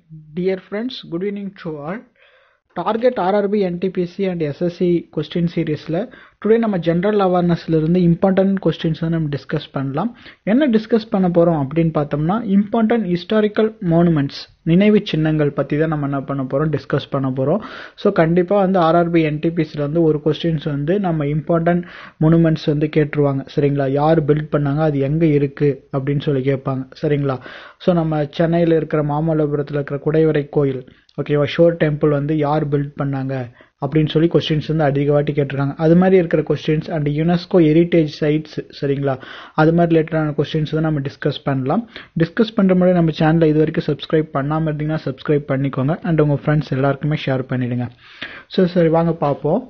Dear friends, good evening to all. Target RRB NTPC and SSC question சீரீஸில் today நம்ம general அவேர்னஸ்லேருந்து important questions வந்து நம்ம discuss பண்ணலாம் என்ன டிஸ்கஸ் பண்ண போகிறோம் அப்படின்னு பார்த்தோம்னா இம்பார்ட்டன்ட் ஹிஸ்டாரிக்கல் மோனுமெண்ட்ஸ் நினைவு சின்னங்கள் பற்றி தான் நம்ம என்ன பண்ண போகிறோம் டிஸ்கஸ் பண்ண போகிறோம் ஸோ கண்டிப்பாக வந்து ஆர்ஆர்பி என்டிபிசியில் வந்து ஒரு கொஸ்டின்ஸ் வந்து நம்ம இம்பார்ட்டன்ட் மொனுமெண்ட்ஸ் வந்து கேட்டுருவாங்க சரிங்களா யார் பில்ட் பண்ணாங்க அது எங்கே இருக்குது அப்படின்னு சொல்லி கேட்பாங்க சரிங்களா ஸோ நம்ம சென்னையில் இருக்கிற மாமல்லபுரத்தில் இருக்கிற குடைவரை கோயில் ஓகேவா ஷோர் டெம்பிள் வந்து யார் பில்ட் பண்ணாங்க அப்படின்னு சொல்லி கொஸ்டின்ஸ் வந்து அதிக வாட்டி கேட்டிருக்காங்க அது மாதிரி இருக்கிற questions and UNESCO heritage sites சரிங்களா அது மாதிரி ரிலேட்டடான கொஸ்டின்ஸ் தான் நம்ம டிஸ்கஸ் பண்ணலாம் டிஸ்கஸ் பண்ணுற முன்னாடி நம்ம சேனலை இது வரைக்கும் சப்ஸ்கிரைப் பண்ணாமல் இருந்தீங்கன்னா சப்ஸ்கிரைப் பண்ணிக்கோங்க அண்ட் உங்கள் ஃப்ரெண்ட்ஸ் எல்லாருக்குமே ஷேர் பண்ணிவிடுங்க ஸோ சரி வாங்க பார்ப்போம்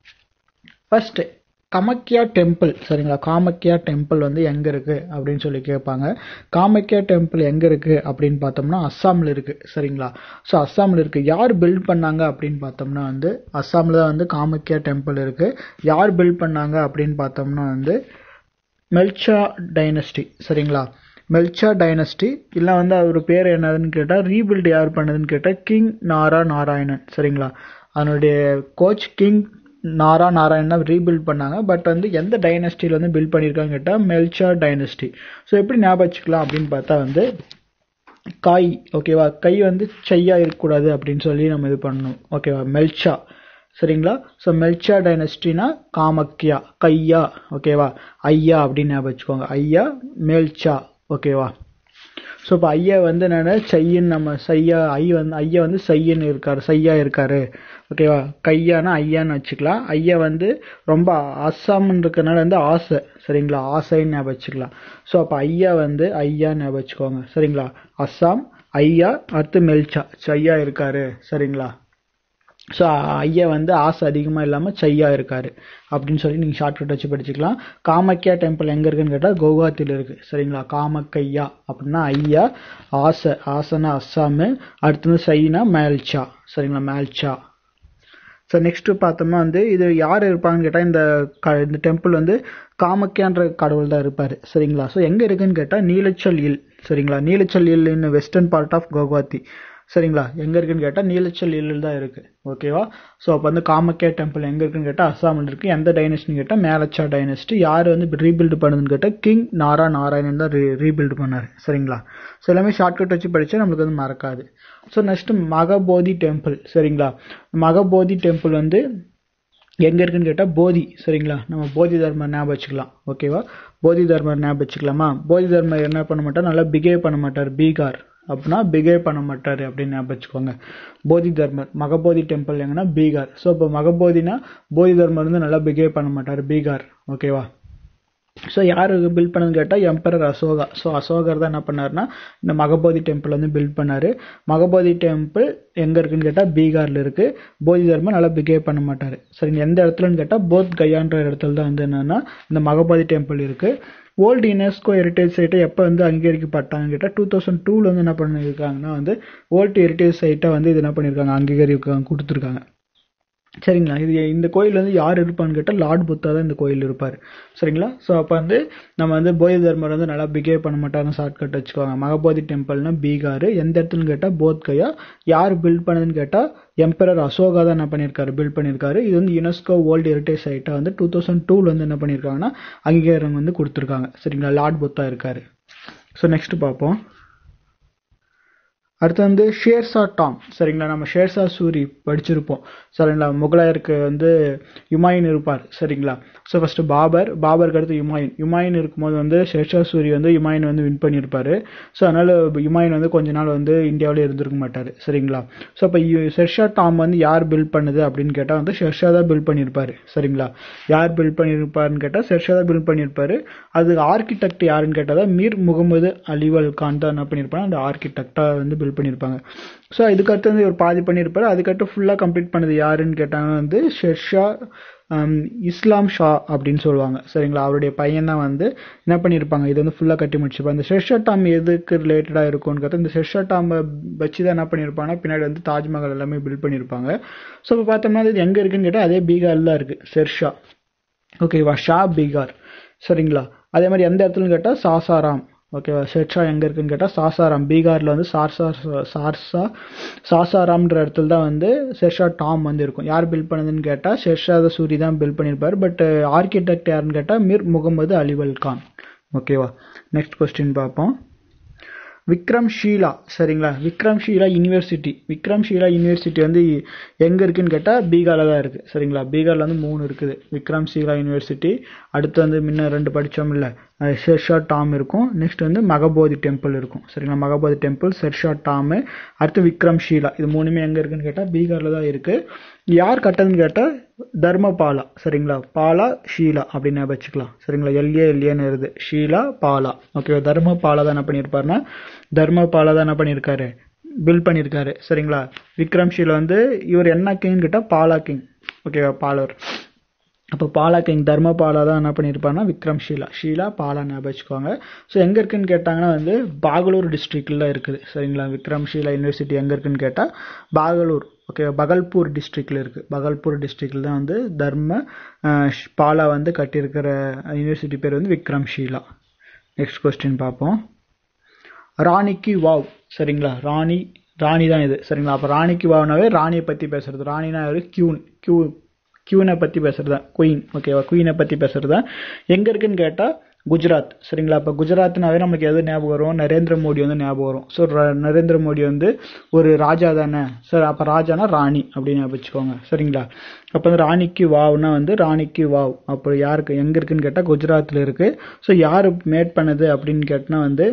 ஃபர்ஸ்ட் கமக்கியா டெம்பிள் சரிங்களா காமக்கியா டெம்பிள் வந்து எங்கே இருக்குது அப்படின்னு சொல்லி கேட்பாங்க காமக்கியா டெம்பிள் எங்கே இருக்குது அப்படின்னு பார்த்தோம்னா அஸ்ஸாமில் இருக்குது சரிங்களா ஸோ அஸ்ஸாமில் இருக்குது யார் பில்ட் பண்ணாங்க அப்படின்னு பார்த்தோம்னா வந்து அஸ்ஸாமில் தான் வந்து காமக்கியா டெம்பிள் இருக்குது யார் பில்ட் பண்ணாங்க அப்படின்னு பார்த்தோம்னா வந்து மெல்ச்சா டைனஸ்டி சரிங்களா மெல்ச்சா டைனஸ்டி இல்லை வந்து அவர் பேர் என்னதுன்னு கேட்டால் ரீபில்ட் யார் பண்ணதுன்னு கேட்டால் கிங் நாரா நாராயணன் சரிங்களா அதனுடைய கோச் கிங் நாரா நாராயண் தான் ரீபில்ட் பண்ணாங்க பட் வந்து எந்த டைனஸ்டியில் வந்து பில்ட் பண்ணியிருக்காங்க கேட்டால் மெல்ச்சா டைனஸ்டி ஸோ எப்படி ஞாபகம் வச்சுக்கலாம் அப்படின்னு பார்த்தா வந்து காய் ஓகேவா கை வந்து செய்யா இருக்கக்கூடாது அப்படின்னு சொல்லி நம்ம இது பண்ணணும் ஓகேவா மெல்ச்சா சரிங்களா ஸோ மெல்ச்சா டைனஸ்டினா காமக்கியா கையா ஓகேவா ஐயா அப்படின்னு ஞாபகம் வச்சுக்கோங்க ஐயா மெல்ச்சா ஓகேவா ஸோ இப்போ ஐயா வந்து என்னென்ன செய்யின்னு நம்ம செய்யா ஐ வந்து ஐயா வந்து செய்யன்னு இருக்காரு செய்யா இருக்காரு ஓகேவா கையானா ஐயான்னு வச்சுக்கலாம் ஐயா வந்து ரொம்ப அஸ்ஸாம்னு இருக்கனால வந்து ஆசை சரிங்களா ஆசைன்னு ஞாபகம் வச்சுக்கலாம் ஸோ அப்போ ஐயா வந்து ஐயா ஞாபகம் வச்சுக்கோங்க சரிங்களா அஸ்ஸாம் ஐயா அடுத்து மெல்ச்சா செய்யா இருக்காரு சரிங்களா ஸோ ஐயா வந்து ஆசை அதிகமாக இல்லாமல் சையா இருக்காரு அப்படின்னு சொல்லி நீங்கள் ஷார்ட்கட் வச்சு படிச்சுக்கலாம் காமக்கியா டெம்பிள் எங்கே இருக்குன்னு கேட்டால் கவுஹாத்தியில் இருக்குது சரிங்களா காமக்கையா அப்படின்னா ஐயா ஆசை ஆசைனா அஸ்ஸாமு அடுத்தது சைனா மேல்ச்சா சரிங்களா மேல்ச்சா ஸோ நெக்ஸ்ட் பார்த்தோம்னா வந்து இது யார் இருப்பாங்கன்னு கேட்டால் இந்த க இந்த டெம்பிள் வந்து காமக்கியான்ற கடவுள் தான் இருப்பார் சரிங்களா ஸோ எங்கே இருக்குன்னு கேட்டால் நீலச்சல் இல் சரிங்களா நீலச்சல் இல் in western part of Guwahati சரிங்களா எங்கே இருக்குன்னு கேட்டால் நீலச்சல் இல்லில் தான் இருக்குது ஓகேவா ஸோ அப்போ வந்து காமக்கே டெம்பிள் எங்கே இருக்குன்னு கேட்டால் அஸ்ஸாமில் இருக்குது எந்த டைனஸ்டின்னு கேட்டால் மேலச்சா டைனஸ்டி யார் வந்து ரீபில்டு பண்ணுதுன்னு கேட்டால் கிங் நாரா நாராயணன் தான் ரீ ரீபில்டு பண்ணார் சரிங்களா ஸோ எல்லாமே ஷார்ட்கட் வச்சு படித்தா நம்மளுக்கு வந்து மறக்காது ஸோ நெக்ஸ்ட்டு மகபோதி டெம்பிள் சரிங்களா மகபோதி டெம்பிள் வந்து எங்கே இருக்குன்னு கேட்டால் போதி சரிங்களா நம்ம போதி தர்மர் ஞாபகம் வச்சுக்கலாம் ஓகேவா போதி தர்மர் ஞாபகம் வச்சுக்கலாமா போதி தர்மர் என்ன பண்ண மாட்டார் நல்லா பிகேவ் பண்ண மாட்டார் பீகார் அப்படின்னா பிகேவ் பண்ண மாட்டார் அப்படின்னு ஞாபகம் வச்சுக்கோங்க போதி தர்மர் மகபோதி டெம்பிள் எங்கன்னா பீகார் ஸோ இப்போ மகபோதினா போதி தர்மர் வந்து நல்லா பிகேவ் பண்ண மாட்டார் பீகார் ஓகேவா ஸோ யார் பில்ட் பண்ணதுன்னு கேட்டால் எம்பரர் அசோகா ஸோ அசோகர் தான் என்ன பண்ணார்னா இந்த மகபோதி டெம்பிள் வந்து பில்ட் பண்ணார் மகபோதி டெம்பிள் எங்கே இருக்குன்னு கேட்டால் பீகாரில் இருக்குது போதி தர்மம் நல்லா பிகேவ் பண்ண மாட்டார் சரி எந்த இடத்துலன்னு கேட்டால் போத் கையான்ற இடத்துல தான் வந்து என்னென்னா இந்த மகபோதி டெம்பிள் இருக்குது ஓல்டு யுனெஸ்கோ ஹெரிட்டேஜ் சைட்டை எப்போ வந்து அங்கீகரிக்கப்பட்டாங்க கேட்டால் டூ தௌசண்ட் டூவில் வந்து என்ன பண்ணியிருக்காங்கன்னா வந்து ஓல்டு ஹெரிட்டேஜ் சைட்டை வந்து இது என்ன பண்ணியிருக்காங்க அங்கீகரிக்காங்க கொடுத்துருக்காங்க சரிங்களா இது இந்த கோயில் வந்து யார் இருப்பான்னு கேட்டால் லார்ட் புத்தா தான் இந்த கோயில் இருப்பார் சரிங்களா ஸோ அப்போ வந்து நம்ம வந்து போதி தர்மர் வந்து நல்லா பிகேவ் பண்ண மாட்டாங்க ஷார்ட்கட் வச்சுக்கோங்க மகபோதி டெம்பிள்னா பீகார் எந்த இடத்துலன்னு கேட்டால் போத்கயா யார் பில்ட் பண்ணதுன்னு கேட்டால் எம்பரர் அசோகா தான் என்ன பண்ணியிருக்காரு பில்ட் பண்ணியிருக்காரு இது வந்து யுனெஸ்கோ வேர்ல்டு ஹெரிட்டேஜ் சைட்டை வந்து டூ தௌசண்ட் டூவில் வந்து என்ன பண்ணியிருக்காங்கன்னா அங்கீகாரம் வந்து கொடுத்துருக்காங்க சரிங்களா லார்ட் புத்தா இருக்காரு ஸோ நெக்ஸ்ட் பார்ப்போம் அடுத்து வந்து ஷேர்ஷா டாம் சரிங்களா நம்ம ஷேர்ஷா சூரி படிச்சிருப்போம் சரிங்களா முகலாயருக்கு வந்து யுமாயின் இருப்பார் சரிங்களா ஸோ ஃபஸ்ட்டு பாபர் பாபருக்கு அடுத்து யுமாயின் யுமாயின் இருக்கும்போது வந்து ஷேர்ஷா சூரி வந்து யுமாயின் வந்து வின் பண்ணியிருப்பார் ஸோ அதனால் யுமாயின் வந்து கொஞ்ச நாள் வந்து இந்தியாவிலே இருந்திருக்க மாட்டார் சரிங்களா ஸோ அப்போ ஷெர்ஷா டாம் வந்து யார் பில்ட் பண்ணுது அப்படின்னு கேட்டால் வந்து ஷெர்ஷா தான் பில்ட் பண்ணியிருப்பார் சரிங்களா யார் பில்ட் பண்ணியிருப்பாருன்னு கேட்டால் ஷெர்ஷா தான் பில்ட் பண்ணியிருப்பார் அது ஆர்கிடெக்ட் யாருன்னு கேட்டால் தான் மீர் முகமது அலிவல் கான் தான் என்ன பண்ணியிருப்பாங்க அந்த ஆர்கிடெக்டாக வந்து பில்ட் பண்ணியிருப்பாங்க ஸோ இதுக்கடுத்து வந்து ஒரு பாதி பண்ணியிருப்பாரு அதுக்கடுத்து ஃபுல்லாக கம்ப்ளீட் பண்ணது யாருன்னு கேட்டாங்கன்னா வந்து ஷெர்ஷா இஸ்லாம் ஷா அப்படின்னு சொல்லுவாங்க சரிங்களா அவருடைய பையன் தான் வந்து என்ன பண்ணியிருப்பாங்க இது வந்து ஃபுல்லாக கட்டி முடிச்சிருப்பாங்க இந்த ஷெர்ஷா டாம் எதுக்கு ரிலேட்டடாக இருக்கும்னு கேட்டால் இந்த ஷெர்ஷா டாம்பை வச்சு தான் என்ன பண்ணியிருப்பாங்கன்னா பின்னாடி வந்து தாஜ்மஹால் எல்லாமே பில்ட் பண்ணியிருப்பாங்க ஸோ இப்போ பார்த்தோம்னா இது எங்கே இருக்குன்னு கேட்டால் அதே பீகாரில் தான் இருக்குது ஷெர்ஷா ஓகேவா ஷா பீகார் சரிங்களா அதே மாதிரி எந்த இடத்துலன்னு கேட்டால் சாசாராம் ஓகேவா ஷெர்ஷா எங்கே இருக்குன்னு கேட்டால் சாசாராம் பீகாரில் வந்து சார்சா சார்சா சாசாராம்ன்ற இடத்துல தான் வந்து ஷெர்ஷா டாம் வந்து இருக்கும் யார் பில்ட் பண்ணதுன்னு கேட்டால் ஷெர்ஷாத சூரி தான் பில்ட் பண்ணியிருப்பார் பட் ஆர்கிடெக்ட் யாருன்னு கேட்டால் மிர் முகமது அலிவல் கான் ஓகேவா நெக்ஸ்ட் கொஸ்டின் பார்ப்போம் விக்ரம் ஷீலா சரிங்களா விக்ரம் ஷீலா யூனிவர்சிட்டி விக்ரம் ஷீலா யூனிவர்சிட்டி வந்து எங்கே இருக்குன்னு கேட்டால் பீகாரில் தான் இருக்குது சரிங்களா பீகாரில் வந்து மூணு இருக்குது விக்ரம் ஷீலா யூனிவர்சிட்டி அடுத்து வந்து முன்ன ரெண்டு படித்தோம் இல்லை ஷெர்ஷா டாம் இருக்கும் நெக்ஸ்ட் வந்து மகபோதி டெம்பிள் இருக்கும் சரிங்களா மகபோதி டெம்பிள் ஷெர்ஷா டாமு அடுத்து விக்ரம் ஷீலா இது மூணுமே எங்கே இருக்குன்னு கேட்டால் பீகாரில் தான் இருக்குது யார் கட்டதுன்னு கேட்டால் தர்மபாலா சரிங்களா பாலா ஷீலா அப்படின்னு வச்சுக்கலாம் சரிங்களா எல்ஏ எல்ஏன்னு வருது ஷீலா பாலா ஓகே தர்மபாலா தான் என்ன பண்ணியிருப்பாருன்னா தர்மபாலா தான் என்ன பண்ணியிருக்காரு பில் பண்ணியிருக்காரு சரிங்களா விக்ரம் ஷீலா வந்து இவர் என்ன கிங்னு கேட்டால் பாலா கிங் ஓகேவா பாலர் அப்போ பாலா கிங் தர்மபாலா தான் என்ன பண்ணியிருப்பாருன்னா விக்ரம் ஷீலா ஷீலா பாலா ஞாபகம் வச்சுக்கோங்க ஸோ எங்கே இருக்குன்னு கேட்டாங்கன்னா வந்து பாகலூர் டிஸ்ட்ரிக்டில் இருக்குது சரிங்களா விக்ரம் ஷீலா யூனிவர்சிட்டி எங்கே இருக்குன்னு கேட்டால் பாகலூர் ஓகே பகல்பூர் டிஸ்ட்ரிக்டில் இருக்குது பகல்பூர் டிஸ்ட்ரிக்டில் தான் வந்து தர்ம பாலா வந்து கட்டியிருக்கிற யூனிவர்சிட்டி பேர் வந்து விக்ரம் ஷீலா நெக்ஸ்ட் கொஸ்டின் பார்ப்போம் ராணிக்கு வாவ் சரிங்களா ராணி ராணி தான் இது சரிங்களா அப்போ ராணிக்கு வாவ்னாவே ராணியை பற்றி பேசுறது ராணினா ஒரு கியூன் கியூ கியூனை பற்றி பேசுறது தான் குயின் ஓகேவா குயினை பற்றி பேசுறது தான் எங்கே இருக்குன்னு கேட்டால் குஜராத் சரிங்களா அப்போ குஜராத்னாவே நமக்கு எது ஞாபகம் வரும் நரேந்திர மோடி வந்து ஞாபகம் வரும் ஸோ நரேந்திர மோடி வந்து ஒரு ராஜா தானே சார் அப்போ ராஜானா ராணி அப்படின்னு வச்சுக்கோங்க சரிங்களா அப்போ வந்து ராணிக்கு வாவ்னா வந்து ராணிக்கு வாவ் அப்போ யாருக்கு எங்கே இருக்குன்னு கேட்டால் குஜராத்தில் இருக்குது ஸோ யார் மேட் பண்ணது அப்படின்னு கேட்டால் வந்து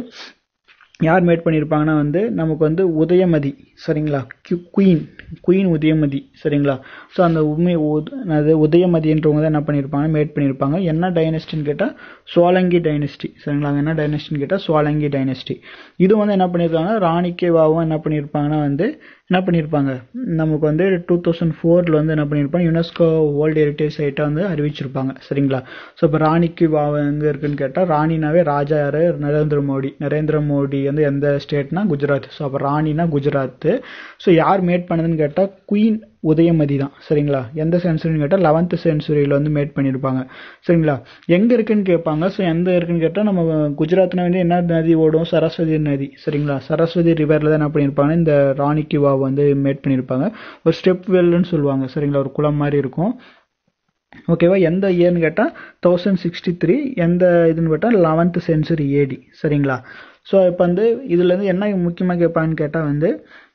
யார் மேட் பண்ணியிருப்பாங்கன்னா வந்து நமக்கு வந்து உதயமதி சரிங்களா குயின் குயின் உதயமதி சரிங்களா ஸோ அந்த உண்மை அது உதயமதின்றவங்க தான் என்ன பண்ணியிருப்பாங்க மேட் பண்ணியிருப்பாங்க என்ன டைனஸ்டின்னு கேட்டால் சோலங்கி டைனஸ்டி சரிங்களா என்ன டைனஸ்டின்னு கேட்டால் சோலங்கி டைனஸ்டி இது வந்து என்ன பண்ணியிருக்காங்க ராணிக்கே வாவும் என்ன பண்ணியிருப்பாங்கன்னா வந்து என்ன பண்ணியிருப்பாங்க நமக்கு வந்து டூ தௌசண்ட் ஃபோரில் வந்து என்ன பண்ணியிருப்பாங்க யுனெஸ்கோ வேர்ல்டு ஹெரிட்டேஜ் சைட்டாக வந்து அறிவிச்சிருப்பாங்க சரிங்களா ஸோ இப்போ ராணிக்கு வாவ் எங்கே இருக்குன்னு கேட்டால் ராணினாவே ராஜா யார் நரேந்திர மோடி நரேந்திர மோடி வந்து எந்த ஸ்டேட்னா குஜராத் ஸோ அப்போ ராணினா குஜராத் ஸோ யார் மேட் பண்ணதுன்னு கேட்டால் குயின் உதயமதி தான் சரிங்களா எந்த சென்சுரின்னு கேட்டால் லெவன்த் சென்சுரியில் வந்து மேட் பண்ணியிருப்பாங்க சரிங்களா எங்கே இருக்குன்னு கேட்பாங்க ஸோ எந்த இருக்குன்னு கேட்டால் நம்ம குஜராத்னா வந்து என்ன நதி ஓடும் சரஸ்வதி நதி சரிங்களா சரஸ்வதி ரிவரில் தான் என்ன பண்ணியிருப்பாங்க இந்த ராணிக்கு வாவ் வந்து மேட் பண்ணியிருப்பாங்க ஒரு ஸ்டெப் வெல்லுன்னு சொல்லுவாங்க சரிங்களா ஒரு குளம் மாதிரி இருக்கும் ஓகேவா எந்த இயர்னு கேட்டால் தௌசண்ட் சிக்ஸ்டி த்ரீ எந்த இதுன்னு கேட்டால் லெவன்த் சென்ச்சுரி ஏடி சரிங்களா ஸோ இப்போ வந்து இதுலேருந்து என்ன முக்கியமாக கேட்பான்னு கேட்டால் வந்து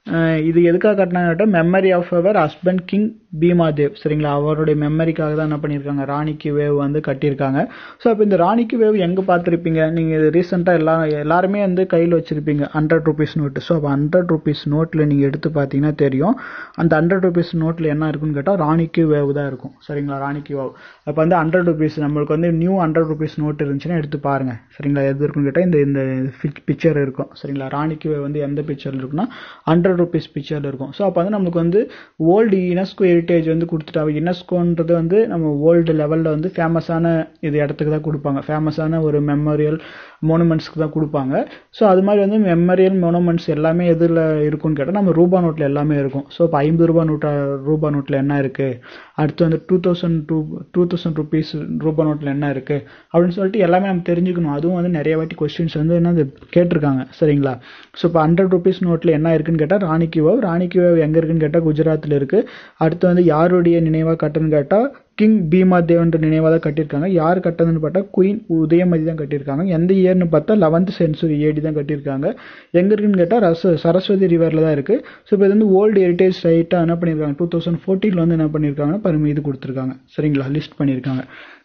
இது எதுக்காக கட்டினாங்க கேட்டால் மெமரி ஆஃப் அவர் ஹஸ்பண்ட் கிங் பீமாதேவ் சரிங்களா அவருடைய மெமரிக்காக தான் என்ன பண்ணியிருக்காங்க ராணிக்கு வேவ் வந்து கட்டியிருக்காங்க ஸோ அப்போ இந்த ராணிக்கு வேவ் எங்கே பார்த்துருப்பீங்க நீங்கள் ரீசெண்டாக எல்லா எல்லாருமே வந்து கையில் வச்சுருப்பீங்க ஹண்ட்ரட் ருபீஸ் நோட்டு ஸோ அப்போ ஹண்ட்ரட் ருபீஸ் நோட்டில் நீங்கள் எடுத்து பார்த்தீங்கன்னா தெரியும் அந்த ஹண்ட்ரட் ருபீஸ் நோட்டில் என்ன இருக்குன்னு கேட்டால் ராணிக்கு வேவ் தான் இருக்கும் சரிங்களா ராணிக்கு வேவ் அப்போ வந்து ஹண்ட்ரட் ருபீஸ் நம்மளுக்கு வந்து நியூ ஹண்ட்ரட் ருபீஸ் நோட் இருந்துச்சுன்னா எடுத்து பாருங்கள் சரிங்களா எது இருக்குன்னு கேட்டால் இந்த இந்த பிக்சர் இருக்கும் சரிங்களா ராணிக்கு வேவ் வந்து எந்த பிக்சரில் இருக்குன்னா ஹண்ட்ரட் ருபீஸ் பிக்சரில் இருக்கும் ஸோ அப்போ வந்து நம்மளுக்கு வந்து ஓல்டு யுனெஸ்கோ ஹெரிட்டேஜ் வந்து கொடுத்துட்டாங்க யுனெஸ்கோன்றது வந்து நம்ம வேர்ல்டு லெவலில் வந்து ஃபேமஸான இது இடத்துக்கு தான் கொடுப்பாங்க ஃபேமஸான ஒரு மெமோரியல் மோனுமெண்ட்ஸ்க்கு தான் கொடுப்பாங்க ஸோ அது மாதிரி வந்து மெமோரியல் மோனுமெண்ட்ஸ் எல்லாமே எதில் இருக்குன்னு கேட்டால் நம்ம ரூபா நோட்டில் எல்லாமே இருக்கும் ஸோ இப்போ ஐம்பது ரூபா நோட்டா ரூபா நோட்டில் என்ன இருக்குது அடுத்து வந்து two thousand two two thousand rupees ரூபா நோட்டில் என்ன இருக்குது அப்படின்னு சொல்லிட்டு எல்லாமே நம்ம தெரிஞ்சுக்கணும் அதுவும் வந்து நிறைய வாட்டி கொஸ்டின்ஸ் வந்து என்ன கேட்டிருக்காங்க சரிங்களா ஸோ இப்போ ஹண்ட்ரட் ருபீஸ் நோட்டில் என்ன இருக்குன்னு கேட்டால் ராணிக்கு வாவ் ராணிக்கு வாவ் எங்கே இருக்குன்னு கேட்டால் குஜராத்தில் இருக்குது அடுத்து வந்து யாருடைய நினைவாக கட்டுன்னு கேட்டால் கிங் பீமா தேவன்ற நினைவாக தான் கட்டியிருக்காங்க யார் கட்டதுன்னு பார்த்தா குயின் உதயமதி தான் கட்டியிருக்காங்க எந்த இயர்னு பார்த்தா லெவன்த் சென்ச்சுரி ஏடி தான் கட்டியிருக்காங்க எங்கே இருக்குன்னு கேட்டால் ரச சரஸ்வதி ரிவரில் தான் இருக்குது ஸோ இப்போ இது வந்து ஓல்டு ஹெரிட்டேஜ் சைட்டாக என்ன பண்ணியிருக்காங்க டூ தௌசண்ட் ஃபோர்டீனில் வந்து என்ன பண்ணியிருக்காங்கன்னா பருமி இது கொடுத்துருக்காங்க சரிங்களா லிஸ்ட் பண்ணியிருக்காங்க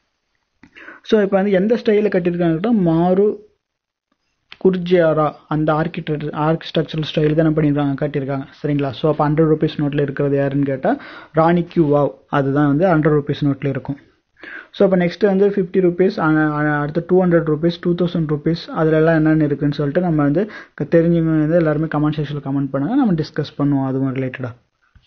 ஸோ இப்போ வந்து எந்த ஸ்டைலில் கட்டியிருக்காங்கன்னா மாறு குர்ஜியாரா அந்த ஆர்கிடெக்ட் ஆர்கிஸ்ட்ரக்சரல் ஸ்டைல் தான் என்ன பண்ணியிருக்காங்க கட்டியிருக்காங்க சரிங்களா ஸோ அப்போ ஹண்ட்ரட் ருபீஸ் நோட்டில் இருக்கிறது யாருன்னு கேட்டால் ராணி கியூ வாவ் அதுதான் வந்து ஹண்ட்ரட் ருபீஸ் நோட்டில் இருக்கும் ஸோ அப்போ நெக்ஸ்ட் வந்து ஃபிஃப்டி ருபீஸ் அடுத்து two hundred rupees two thousand rupees அதிலெல்லாம் என்னென்ன இருக்குன்னு சொல்லிட்டு நம்ம வந்து தெரிஞ்சவங்க வந்து எல்லாருமே கமெண்ட் செக்ஷனில் கமெண்ட் பண்ணுங்கள் நம்ம டிஸ்கஸ் பண்ணுவோம் அதுவும் ரிலேட்டடாக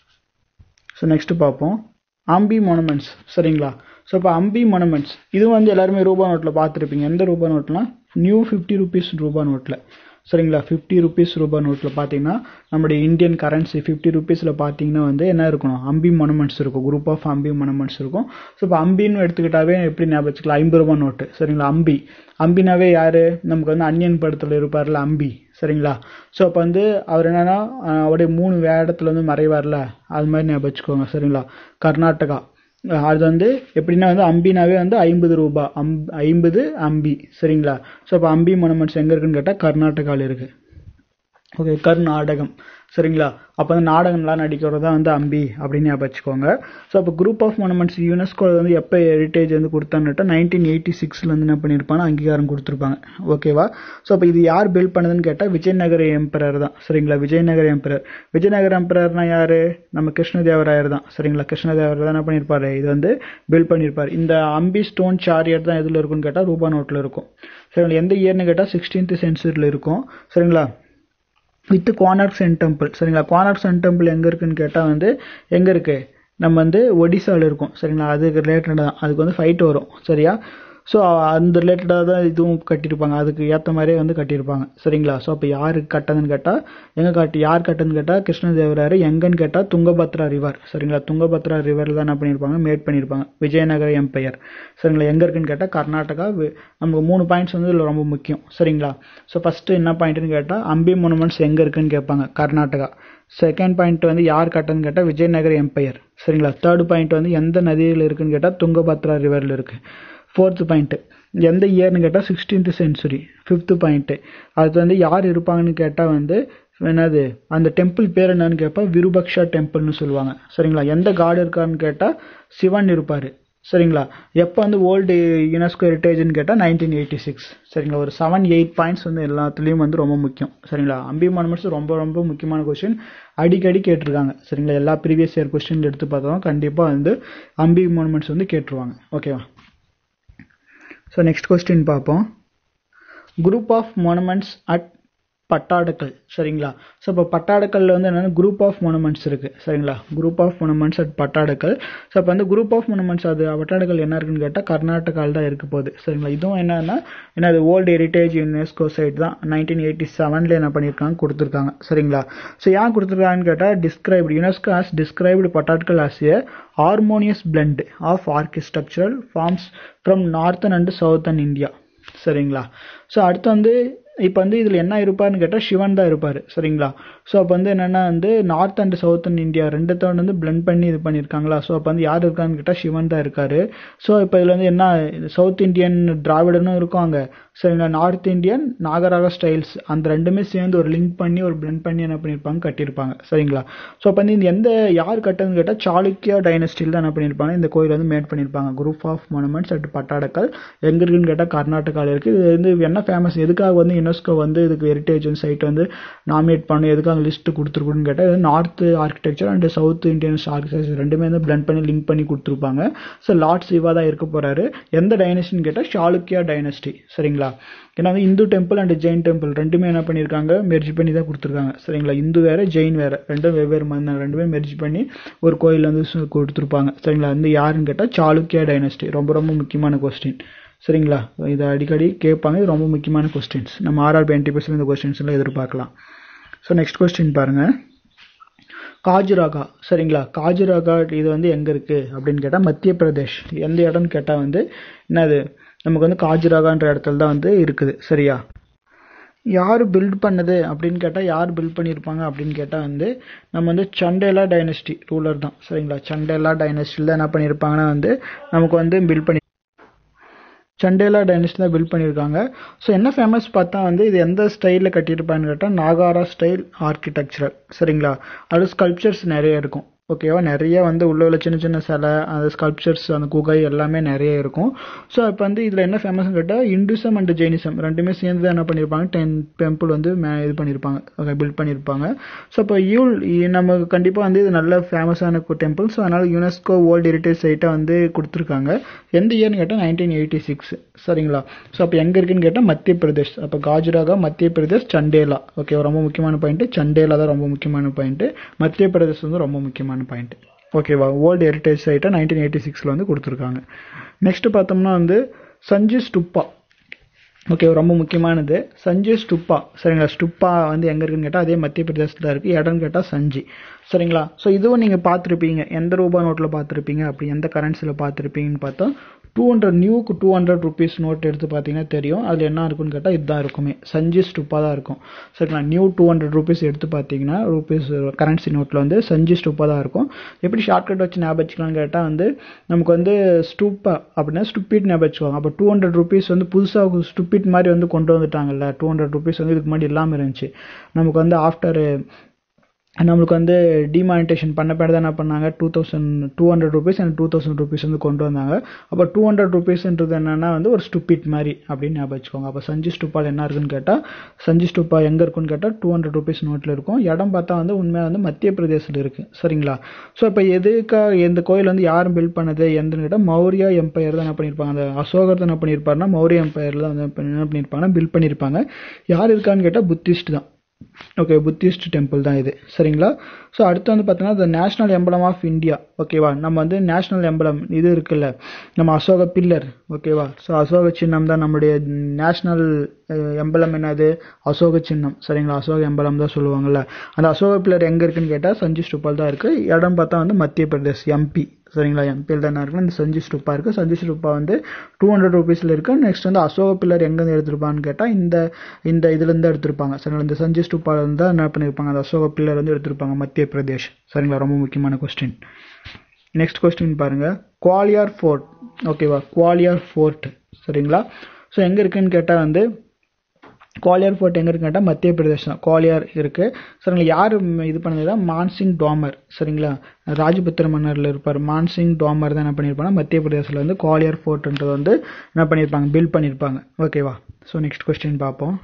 ஸோ நெக்ஸ்ட்டு பார்ப்போம் அம்பி மொனமெண்ட்ஸ் சரிங்களா ஸோ இப்போ அம்பி மொனமெண்ட்ஸ் இது வந்து எல்லாருமே ரூபா நோட்டில் பார்த்துருப்பீங்க எந்த ரூபா நோட்லாம் நியூ ஃபிஃப்டி ருபீஸ் ரூபா நோட்டில் சரிங்களா ஃபிஃப்டி ருபீஸ் ரூபா நோட்டில் பார்த்தீங்கன்னா நம்முடைய இந்தியன் கரன்சி ஃபிஃப்டி ருபீஸில் பார்த்தீங்கன்னா வந்து என்ன இருக்கணும் அம்பி மொனமெண்ட்ஸ் இருக்கும் குரூப் ஆஃப் அம்பி மொனமெண்ட்ஸ் இருக்கும் ஸோ இப்போ அம்பின்னு எடுத்துக்கிட்டாவே எப்படி ஞாபகம் வச்சுக்கலாம் ஐம்பது ரூபா நோட்டு சரிங்களா அம்பி அம்பினாவே யார் நமக்கு வந்து அன்னியன் படத்தில் இருப்பார்ல அம்பி சரிங்களா ஸோ அப்போ வந்து அவர் என்னன்னா அஹ், அவருடைய மூணு வேடத்தில் வந்து மறைவார்ல அது மாதிரி ஞாபகம் வச்சுக்கோங்க சரிங்களா கர்நாடகா அஹ், அது வந்து எப்படின்னா வந்து அம்பினாவே வந்து ஐம்பது ரூபா அம் ஐம்பது அம்பி சரிங்களா ஸோ அப்போ அம்பி மொனமெண்ட்ஸ் எங்கே இருக்குன்னு கேட்டால் கர்நாடகாவில் இருக்குது ஓகே கர்நாடகம் சரிங்களா அப்போ வந்து நாடகம்லாம் நடிக்கிறது தான் வந்து அம்பி அப்படின்னு ஞாபகம் வச்சுக்கோங்க ஸோ அப்போ குரூப் ஆஃப் மொனமெண்ட்ஸ் யுனெஸ்கோ வந்து எப்போ ஹெரிட்டேஜ் வந்து கொடுத்தான்னுட்டா நைன்டீன் எயிட்டி சிக்ஸில் வந்து என்ன பண்ணியிருப்பாங்க அங்கீகாரம் கொடுத்துருப்பாங்க ஓகேவா ஸோ அப்போ இது யார் பில்ட் பண்ணதுன்னு கேட்டால் விஜயநகர எம்பரர் தான் சரிங்களா விஜயநகர எம்பரர் விஜயநகர எம்பரர்னா யார் நம்ம கிருஷ்ணதேவராயர் தான் சரிங்களா கிருஷ்ணதேவராயர் தான் என்ன பண்ணியிருப்பாரு இது வந்து பில்ட் பண்ணியிருப்பார் இந்த அம்பி ஸ்டோன் சாரியர் தான் எதில் இருக்குன்னு கேட்டால் ரூபா நோட்டில் இருக்கும் சரிங்களா எந்த இயர்னு கேட்டால் சிக்ஸ்டீன்த் சென்ச்சுரியில் இருக்கும் சரிங்களா வித் குவானார்க் சன் டெம்பிள் சரிங்களா குவானார்க் சன் டெம்பிள் எங்கே இருக்குன்னு கேட்டால் வந்து எங்கே இருக்கு நம்ம வந்து ஒடிசாவில் இருக்கோம் சரிங்களா அதுக்கு ரிலேட்டடாக தான் அதுக்கு வந்து ஃபைட் வரும் சரியா ஸோ அந்த ரிலேட்டடாக தான் இதுவும் கட்டியிருப்பாங்க அதுக்கு ஏற்ற மாதிரியே வந்து கட்டியிருப்பாங்க சரிங்களா ஸோ அப்போ யார் கட்டதுன்னு கேட்டால் எங்கே காட்டி யார் கட்டதுன்னு கேட்டால் கிருஷ்ணதேவராயர் எங்கன்னு கேட்டால் துங்கபத்ரா ரிவர் சரிங்களா துங்கபத்ரா ரிவரில் தான் என்ன பண்ணியிருப்பாங்க மேட் பண்ணியிருப்பாங்க விஜயநகர எம்பையர் சரிங்களா எங்கே இருக்குன்னு கேட்டால் கர்நாடகா வி- நமக்கு மூணு பாயிண்ட்ஸ் வந்து இதில் ரொம்ப முக்கியம் சரிங்களா ஸோ ஃபஸ்ட்டு என்ன பாயிண்ட்னு கேட்டால் அம்பி மொனுமெண்ட்ஸ் எங்கே இருக்குன்னு கேட்பாங்க கர்நாடகா செகண்ட் பாயிண்ட் வந்து யார் கட்டதுன்னு கேட்டால் விஜயநகர எம்பையர் சரிங்களா தேர்ட் பாயிண்ட் வந்து எந்த நதியில் இருக்குன்னு கேட்டால் துங்கபத்ரா ரிவரில் இருக்குது ஃபோர்த்து பாயிண்ட்டு எந்த இயர்னு கேட்டால் சிக்ஸ்டீன்த் சென்ச்சுரி ஃபிஃப்த்து பாயிண்ட்டு அது வந்து யார் இருப்பாங்கன்னு கேட்டால் வந்து என்னது அந்த டெம்பிள் பேர் என்னன்னு கேட்பா விருபக்ஷா டெம்பிள்னு சொல்லுவாங்க சரிங்களா எந்த காடு இருக்கான்னு கேட்டால் சிவன் இருப்பார் சரிங்களா எப்போ வந்து ஓல்டு யுனெஸ்கோ ஹெரிட்டேஜ்னு கேட்டால் நைன்டீன் எயிட்டி சிக்ஸ் சரிங்களா ஒரு செவன் எயிட் பாயிண்ட்ஸ் வந்து எல்லாத்துலேயும் வந்து ரொம்ப முக்கியம் சரிங்களா அம்பி மானுமெண்ட்ஸ் ரொம்ப ரொம்ப முக்கியமான கொஸ்டின் அடிக்கடி கேட்டிருக்காங்க சரிங்களா எல்லா ப்ரீவியஸ் இயர் கொஸ்டின் எடுத்து பார்த்தோம் கண்டிப்பாக வந்து அம்பி மானுமெண்ட்ஸ் வந்து கேட்டுருவாங்க ஓகேவா ஸோ நெக்ஸ்ட் கொஸ்டின் பார்ப்போம் group of monuments at Pattadakal சரிங்களா ஸோ இப்போ பட்டாடக்கல்ல வந்து என்னென்னா குரூப் ஆஃப் மொனமெண்ட்ஸ் இருக்குது சரிங்களா group of monuments at Pattadakal so அப்போ வந்து குரூப் ஆஃப் மொனமெண்ட்ஸ் அது பட்டாடக்கல் என்ன இருக்குன்னு கேட்டால் கர்நாடகாவில் தான் இருக்க போகுது சரிங்களா இதுவும் என்னன்னா என்னது ஓல்டு ஹெரிட்டேஜ் யுனெஸ்கோ சைட் தான் நைன்டீன் எயிட்டி செவனில் என்ன பண்ணியிருக்காங்க கொடுத்துருக்காங்க சரிங்களா ஸோ ஏன் கொடுத்துருக்காங்கன்னு கேட்டால் described UNESCO has described Pattadakal as a harmonious blend of architectural forms from northern and southern India சரிங்களா ஸோ அடுத்து வந்து இப்போ வந்து இதில் என்ன இருப்பார்னு கேட்டால் சிவன் தான் இருப்பார் சரிங்களா ஸோ அப்போ வந்து என்னென்னா வந்து நார்த் அண்ட் சவுத்தன் இந்தியா ரெண்டுத்தோட வந்து blend பண்ணி இது பண்ணியிருக்காங்களா ஸோ அப்போ வந்து யார் இருக்கான்னு கேட்டால் சிவன் தான் இருக்காரு ஸோ இப்போ இதில் வந்து என்ன சவுத் இந்தியன் திராவிடனும் இருக்காங்க சரிங்களா நார்த் இந்தியன் நாகராக ஸ்டைல்ஸ் அந்த ரெண்டுமே சேர்ந்து ஒரு லிங்க் பண்ணி ஒரு blend பண்ணி என்ன பண்ணியிருப்பாங்க கட்டியிருப்பாங்க சரிங்களா ஸோ அப்போ வந்து இந்த எந்த யார் கட்டதுன்னு கேட்டால் சாளுக்கியா டைனஸ்டியில் தான் என்ன பண்ணியிருப்பாங்க இந்த கோயில் வந்து மேட் பண்ணியிருப்பாங்க group of monuments at Pattadakal எங்க இருக்குன்னு கேட்டால் கர்நாடகாவில் இருக்குது இது வந்து என்ன ஃபேமஸ் எதுக்காக வந்து யுனெஸ்கோ வந்து இதுக்கு ஹெரிட்டேஜ் சைட் வந்து நாமினேட் பண்ணி எதுக்காக லிஸ்ட் கொடுத்துருக்குன்னு கேட்டால் இது north architecture and south Indian architecture ரெண்டுமே வந்து blend பண்ணி லிங்க் பண்ணி கொடுத்துருப்பாங்க ஸோ லார்ட் சிவா தான் இருக்க போறாரு எந்த டைனஸ்டின்னு கேட்டால் சாளுக்கியா டைனஸ்டி சரிங்களா ஏன்னா வந்து Hindu temple and Jain temple ரெண்டுமே என்ன பண்ணியிருக்காங்க மெர்ஜ் பண்ணி தான் கொடுத்துருக்காங்க சரிங்களா இந்து வேற ஜெயின் வேற ரெண்டும் வெவ்வேறு மதம் ரெண்டுமே மெர்ஜ் பண்ணி ஒரு கோயில் வந்து சு- கொடுத்துருப்பாங்க சரிங்களா வந்து யாருன்னு கேட்டால் சாளுக்கியா டைனஸ்டி ரொம்ப ரொம்ப முக்கியமான கொஸ்டின் சரிங்களா இதை அடிக்கடி கேட்பாங்க இது ரொம்ப முக்கியமான கொஸ்டின்ஸ் நம்ம ஆர்ஆர்பி என்டிபிஎஸ்ல இந்த கொஸ்டின்ஸ் எல்லாம் எதிர்பார்க்கலாம் ஸோ நெக்ஸ்ட் கொஸ்டின் பாருங்க காஜுராகா சரிங்களா காஜுராகா இது வந்து எங்க இருக்கு அப்படின்னு கேட்டால் மத்திய பிரதேஷ் எந்த இடம்னு கேட்டால் வந்து என்னது நமக்கு வந்து காஜுராகான்ற இடத்துல தான் வந்து இருக்குது சரியா யார் பில்ட் பண்ணது அப்படின்னு கேட்டால் யார் பில்ட் பண்ணியிருப்பாங்க அப்படின்னு கேட்டால் வந்து நம்ம வந்து சண்டேலா டைனஸ்டி ரூலர் தான் சரிங்களா சண்டேலா டைனஸ்டியில் தான் என்ன பண்ணியிருப்பாங்கன்னா வந்து நமக்கு வந்து பில்ட் பண்ணி சண்டேலா டைனஸ்டி தான் பில்ட் பண்ணியிருக்காங்க ஸோ என்ன ஃபேமஸ் பார்த்தா வந்து இது எந்த ஸ்டைலில் கட்டியிருப்பான்னு கேட்டால் நாகாரா ஸ்டைல் ஆர்கிடெக்சரல் சரிங்களா அது ஸ்கல்ப்சர்ஸ் நிறைய இருக்கும் ஓகேவா நிறைய வந்து உள்ள உள்ள சின்ன சின்ன சிலை அந்த ஸ்கல்ப்சர்ஸ் அந்த குகை எல்லாமே நிறைய இருக்கும் ஸோ இப்போ வந்து இதில் என்ன ஃபேமஸ்னு கேட்டால் இந்துசம் அண்ட் ஜெயினிசம் ரெண்டுமே சேர்ந்து தான் என்ன பண்ணியிருப்பாங்க டென் டெம்பிள் வந்து மே இது பண்ணியிருப்பாங்க ஓகே பில்ட் பண்ணியிருப்பாங்க ஸோ இப்போ யூல் நமக்கு கண்டிப்பாக வந்து இது நல்ல ஃபேமஸான டெம்பிள் ஸோ அதனால் யுனெஸ்கோ வேர்ல்டு ஹெரிட்டேஜ் சைட்டை வந்து கொடுத்துருக்காங்க எந்த இயர்னு கேட்டால் நைன்டீன் எயிட்டி சிக்ஸ் சரிங்களா ஸோ அப்போ எங்கே இருக்குன்னு கேட்டால் மத்திய பிரதேஷ் அப்போ காஜுராகா மத்திய பிரதேஷ் சண்டேலா ஓகே ரொம்ப முக்கியமான பாயிண்ட் சண்டேலா தான் ரொம்ப முக்கியமான பாயிண்ட் மத்திய பிரதேஷ் வந்து ரொம்ப முக்கியமான பாயிண்ட் ஓகேவா வேர்ல்டு ஹெரிட்டேஜ் சைட்டை நைன்டீன் எயிட்டி சிக்ஸில் வந்து கொடுத்துருக்காங்க நெக்ஸ்ட் பார்த்தோம்னா வந்து சஞ்சி ஸ்டுப்பா ஓகே ரொம்ப முக்கியமானது சஞ்சு ஸ்டுப்பா சரிங்களா ஸ்டுப்பா வந்து எங்கே இருக்குன்னு கேட்டால் அதே மத்திய பிரதேசத்தில் இருக்குது இடம்னு கேட்டால் சஞ்சி சரிங்களா ஸோ இதுவும் நீங்கள் பார்த்துருப்பீங்க எந்த ரூபா நோட்டில் பார்த்துருப்பீங்க அப்படி எந்த கரன்சியில் பார்த்துருப்பீங்கன்னு பார்த்தா டூ ஹண்ட்ரட் நியூக்கு டூ ஹண்ட்ரட் ருபீஸ் நோட் எடுத்து பார்த்தீங்கன்னா தெரியும் அதில் என்ன இருக்குன்னு கேட்டால் இதுதான் இருக்குமே சஞ்சி ஸ்டுப்பா தான் இருக்கும் சரிங்களா நியூ டூ ஹண்ட்ரட் ருபீஸ் எடுத்து பார்த்தீங்கன்னா ருபீஸ் கரன்சி நோட்டில் வந்து சஞ்சி ஸ்டுப்பா தான் இருக்கும் எப்படி ஷார்ட்கட் வச்சு ஞாபகம் வச்சுக்கலாம்னு கேட்டால் வந்து நமக்கு வந்து ஸ்டூப்பா அப்படின்னா ஸ்டூப்பிட் ஞாபகம் வச்சுக்கோங்க அப்போ டூ ஹண்ட்ரட் ருபீஸ் வந்து புதுசாக ஸ்டூப்பிட் மாதிரி வந்து கொண்டு வந்துட்டாங்கல்ல டூ ஹண்ட்ரட் ருபீஸ் வந்து இதுக்கு முன்னாடி இல்லாமல் இருந்துச்சு நமக்கு வந்து ஆஃப்டர் நம்மளுக்கு வந்து டிமானிட்டேஷன் பண்ண பிறகு தான் என்ன பண்ணாங்க two thousand two hundred rupees and two thousand rupees வந்து கொண்டு வந்தாங்க அப்போ டூ ஹண்ட்ரட் ருபீஸ்ன்றது என்னன்னா வந்து ஒரு ஸ்டூப்பிட் மாதிரி அப்படின்னு ஞாபகம் வச்சுக்கோங்க அப்போ சஞ்சி ஸ்டூப்பால் என்ன இருக்குன்னு கேட்டால் சஞ்சி ஸ்டூப்பா எங்கே இருக்குன்னு கேட்டால் டூ ஹண்ட்ரட் ருபீஸ் நோட்டில் இருக்கும் இடம் பார்த்தா வந்து உண்மையாக வந்து மத்திய பிரதேசத்தில் இருக்குது சரிங்களா ஸோ இப்போ எதுக்காக இந்த கோயில் வந்து யாரும் பில்ட் பண்ணது எந்தன்னு கேட்டால் மௌரியா எம்பையர் தான் என்ன பண்ணியிருப்பாங்க அந்த அசோகர் தான் என்ன பண்ணியிருப்பாருன்னா மௌரிய எம்பையரில் வந்து என்ன பண்ணியிருப்பாங்கன்னா பில்ட் பண்ணியிருப்பாங்க யார் இருக்கான்னு கேட்டால் புத்திஸ்ட் தான் ஓகே புத்திஸ்ட் டெம்பிள் தான் இது சரிங்களா ஸோ அடுத்து வந்து பார்த்தீங்கன்னா the national emblem of India ஓகேவா நம்ம வந்து நேஷனல் எம்பலம் இது இருக்குல்ல நம்ம அசோக பில்லர் ஓகேவா ஸோ அசோக சின்னம் தான் நம்மளுடைய நேஷனல் எம்பலம் என்னது அசோக சின்னம் சரிங்களா அசோக எம்பலம் தான் சொல்லுவாங்கல்ல அந்த அசோக பில்லர் எங்கே இருக்குன்னு கேட்டால் சஞ்சி ஸ்டூப்பால் தான் இருக்குது இடம் பார்த்தா வந்து மத்திய பிரதேஷ் எம்பி சரிங்களா எம்பியில் தான் இருக்குன்னு இந்த சஞ்சி ஸ்டூப்பா இருக்குது சஞ்சி ஸ்டூப்பா வந்து டூ ஹண்ட்ரட் ருபீஸில் இருக்குது நெக்ஸ்ட் வந்து அசோக பில்லர் எங்கேருந்து எடுத்திருப்பான்னு கேட்டால் இந்த இந்த இதுலேருந்து எடுத்திருப்பாங்க சரிங்களா இந்த சஞ்சி ஸ்டூப்பாலேருந்து தான் என்ன பண்ணியிருப்பாங்க அந்த அசோக பில்லர் வந்து எடுத்திருப்பாங்க மத்திய பிரதேஷ் சரிங்களா ரொம்ப முக்கியமான கொஸ்டின் நெக்ஸ்ட் கொஸ்டின் பாருங்க குவாலியார் ஃபோர்ட் ஓகேவா குவாலியார் ஃபோர்ட் சரிங்களா ஸோ எங்கே இருக்குன்னு கேட்டால் வந்து குவாலியார் ஃபோர்ட் எங்கே இருக்குன்னு கேட்டால் மத்திய பிரதேசம் குவாலியார் இருக்குது சரிங்களா யார் இது பண்ணதுன்னா மான்சிங் டோமர் சரிங்களா ராஜபுத்திர மன்னரில் இருப்பார் மான்சிங் டோமர் தான் என்ன பண்ணியிருப்பாங்க மத்திய பிரதேசத்தில் வந்து குவாலியார் ஃபோர்ட்ன்றது வந்து என்ன பண்ணியிருப்பாங்க பில்ட் பண்ணியிருப்பாங்க ஓகேவா ஸோ நெக்ஸ்ட் கொஸ்டின் பார்ப்போம்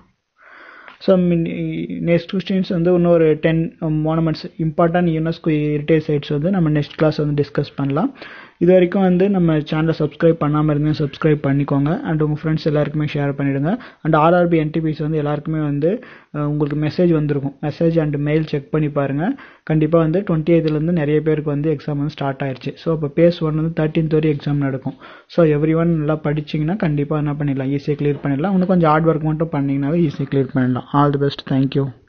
ஸோ நெக்ஸ்ட் கொஸ்டின்ஸ் வந்து இன்னொரு ten monuments important UNESCO heritage sites வந்து நம்ம நெக்ஸ்ட் கிளாஸ் வந்து டிஸ்கஸ் பண்ணலாம் இது வரைக்கும் வந்து நம்ம சேனலை சப்ஸ்கிரைப் பண்ணாமல் இருந்தீங்க சப்ஸ்கிரைப் பண்ணிக்கோங்க அண்ட் உங்கள் ஃப்ரெண்ட்ஸ் எல்லாருக்குமே ஷேர் பண்ணிவிடுங்க அண்ட் ஆர்ஆர்பி என்டிபிஸ் வந்து எல்லாருக்குமே வந்து உங்களுக்கு மெசேஜ் வந்திருக்கும் மெசேஜ் அண்ட் மெயில் செக் பண்ணி பாருங்கள் கண்டிப்பாக வந்து டுவெண்ட்டி எய்த்துலேருந்து நிறைய பேருக்கு வந்து எக்ஸாம் வந்து ஸ்டார்ட் ஆயிடுச்சு ஸோ அப்போ பேஸ் ஒன் வந்து தேர்ட்டீன்த் வரை எக்ஸாம் நடக்கும் ஸோ எவ்ரி ஒன் நல்லா படிச்சிங்கன்னா கண்டிப்பாக என்ன பண்ணிடலாம் ஈஸியாக கிளியர் பண்ணிடலாம் இன்னும் கொஞ்சம் ஹார்ட் ஒர்க் மட்டும் பண்ணிங்கனாவே ஈஸியாக கிளியர் பண்ணிடலாம் ஆல் தி பெஸ்ட் தேங்க்யூ